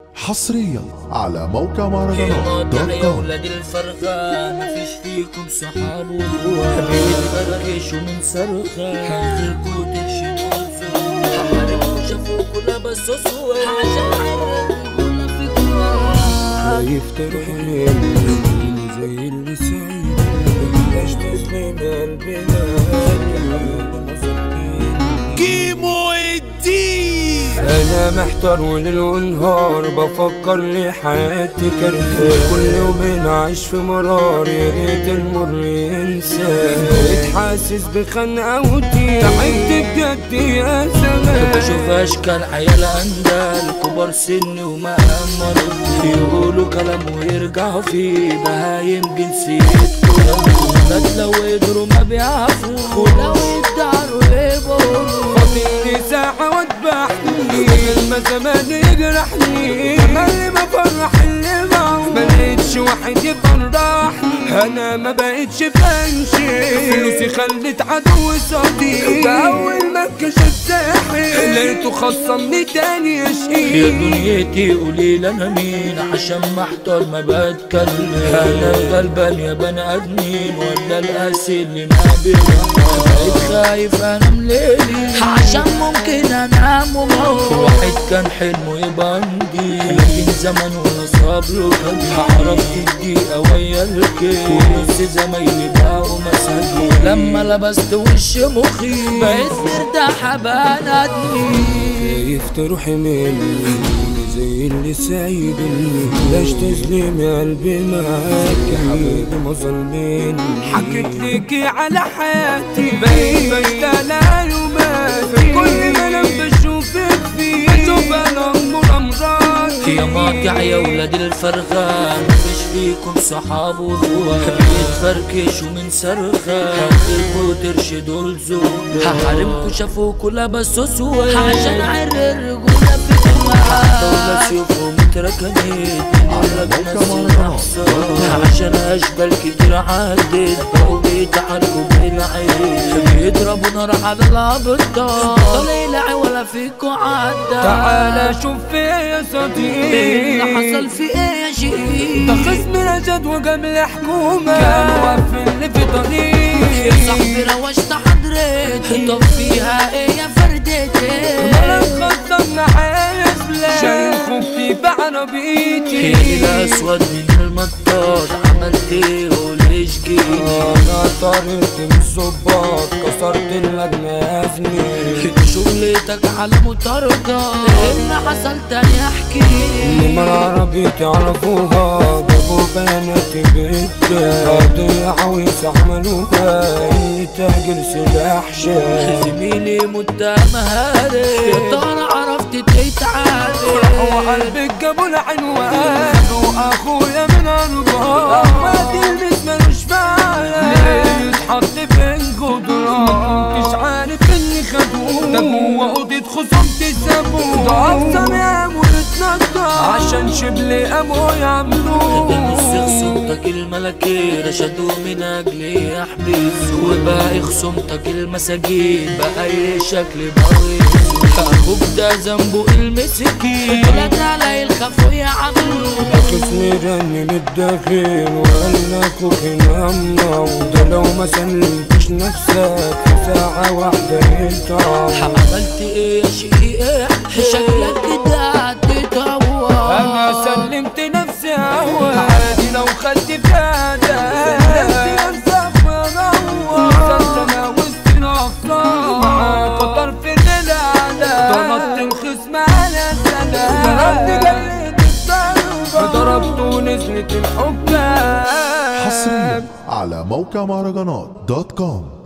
حصريا على موقع مهرجانات دوت يا كوم ولاد الفرخة مفيش فيكم صحاب واخوات بيتفركشوا من صرخة هنخلقوا ترشدوا الفرخة حماركوا شافوكوا لابسوا سواد عشان عيالكوا فيكوا خايف تروح مني زي اللي سعيد بلاش تسلم قلبنا كيمو الدين انا محتار وليل ونهار بفكر لي حياتي كرهان كل يوم عايش في مرار يا ريت المر ينسى بقيت حاسس بخنقه وضيق تعبت بجد يا زمان بشوف اشكال عيال اندال كبار سن وما مرض يقولوا كلام ويرجعوا فيه بهايم جنسيتكم ولاد لو قدروا ما بيعرفوا ولو يدعروا يبقوا فاضلي ساعة واتبحني كلمة زمان يجرحني اللي ما فرح اللي معه ما لقيتش واحد يفرحني انا ما بقتش فانشي فلوسي خلت عدو صديق اول ما كشفت ساحل لقيته خصمني تاني يا يشقي دنيتي قولي لي انا مين عشان محتار ما بتكلم انا غلبان يا بني ادمين ولا القاسي اللي ما بيرحم بقيت خايف انام ليلي عشان ممكن انام وموت واحد كان حلمه يبقى عندي لكن زمن وانا صبره كان عرفت الدقيقة ويا الكيف ونص زمايلي بقوا مساجين لما لبست وش مخي بقيت مرتاحة بنادمي خايف تروحي مني زي اللي سايبني بلاش تظلمي قلبي معاك يا حبيبي ما ظلمني حكيت ليكي على حياتي بقيت بشتغل يوماتي كل ما انا بشوفك فيه بشوف انا امور امراضي يا ماطع يا ولاد الفرخان مفيش فيكم صحاب واخوات بيتفركشوا من صرخة هنخلقوا ترشدوا الزوج هحاربكوا شافوكوا لابسوا سواد عشان عر الرجولة فيكم دولة سيوفهم اتركنت على ناس الأحصان عشان أشبال كتير عدت بقوا بيتعاركوا بالعين بيضربوا نار على الأبطال طلع ولا فيكوا عدى تعالى شوف فيا يا اللي صديقي حصل في ايه يا شيخ ده خصم رشد وقبل حكومة كان واقف اللي في طريقي يا صاحبي روشت حضرتي طب فيها ايه يا فردتي ملك خصم معايا سلاح شايل خوفتي بعربيتي هي الاسود من المطاط عملت ايه وليش جيت انا طريت من الظباط كسرت اللجنة يا زميلي شغلتك على مطاردة ايه اللي حصل تاني احكي لما العربي تعرفوها جابوا بناتي بيتها قضية عويصة عملوها اني تاجر سلاح شاب زميلي متهم هارب يا ترى عرفت تتعامل وقلبك جابوا العنوان واخويا من اربعة ما تلبس ملوش فعل ليه يتحط في الجدران ما كنتش عارف اني خدوه ده جوه اوضة خصومتي سابوه ده اقسم يا ويتنطط عشان شبل قاموا يعملوه نص خصومتك الملكية رشدوا من أجلي يحبس وباقي خصومتك المساجين بأي شكل بغيظ أخوك ده ذنبه المسكين ولاد علي الخافوا يعملوا خصمي رن للداخل وقال لك هنا وده لو ما سلمتش نفسك في ساعة واحدة يتعب عملت ايه يا شقيق شكلك كده هتتطور انا سلمت نفسي اول عادي لو خدت فيها سلمت نفسك منور سلم وسط الافكار معاك خطر في الليل على ضربت الخصم على سلام ضربت جلد الضربة ضربت ونزلت الحكام حصريا على موقع مهرجانات دوت كوم